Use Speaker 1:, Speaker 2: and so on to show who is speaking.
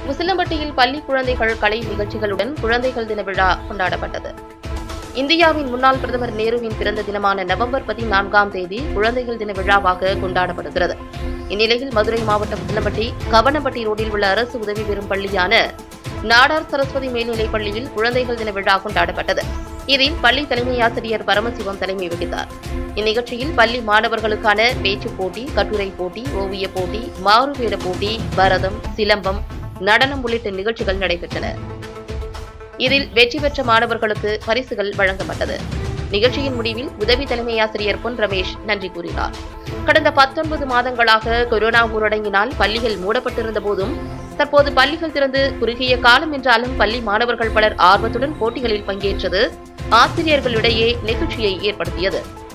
Speaker 1: உசிலம்பட்டியில் பள்ளி குழந்தைகள் கலை நிகழ்ச்சிகளுடன் குழந்தைகள் தின விழா கொண்டாடப்பட்டது இந்தியாவின் முன்னாள் பிரதமர் நேருவின் பிறந்த தினமான நவம்பர் பதினான்காம் தேதி குழந்தைகள் தின விழாவாக கொண்டாடப்படுகிறது இந்நிலையில் மதுரை மாவட்டம் உசிலம்பட்டி கவனப்பட்டி ரோடில் உள்ள அரசு உதவி பெறும் பள்ளியான நாடார் சரஸ்வதி மேல்நிலைப் பள்ளியில் குழந்தைகள் தின விழா கொண்டாடப்பட்டது இதில் பள்ளி தலைமை ஆசிரியர் பரமசிவம் தலைமை வகித்தார் இந்நிகழ்ச்சியில் பள்ளி மாணவர்களுக்கான பேச்சுப் போட்டி கட்டுரை போட்டி ஓவியப் போட்டி மாறுவேட போட்டி பரதம் சிலம்பம் நடனம் உள்ளிட்ட நிகழ்ச்சிகள் நடைபெற்றன இதில் வெற்றி பெற்ற மாணவர்களுக்கு பரிசுகள் வழங்கப்பட்டது நிகழ்ச்சியின் முடிவில் உதவி தலைமை ஆசிரியர் பொன் ரமேஷ் நன்றி கூறினார் கடந்த பத்தொன்பது மாதங்களாக கொரோனா ஊரடங்கினால் பள்ளிகள் மூடப்பட்டிருந்த போதும் தற்போது பள்ளிகள் திறந்து குறுகிய காலம் என்றாலும் பள்ளி மாணவர்கள் பலர் ஆர்வத்துடன் போட்டிகளில் பங்கேற்றது ஆசிரியர்களிடையே நெகிழ்ச்சியை ஏற்படுத்தியது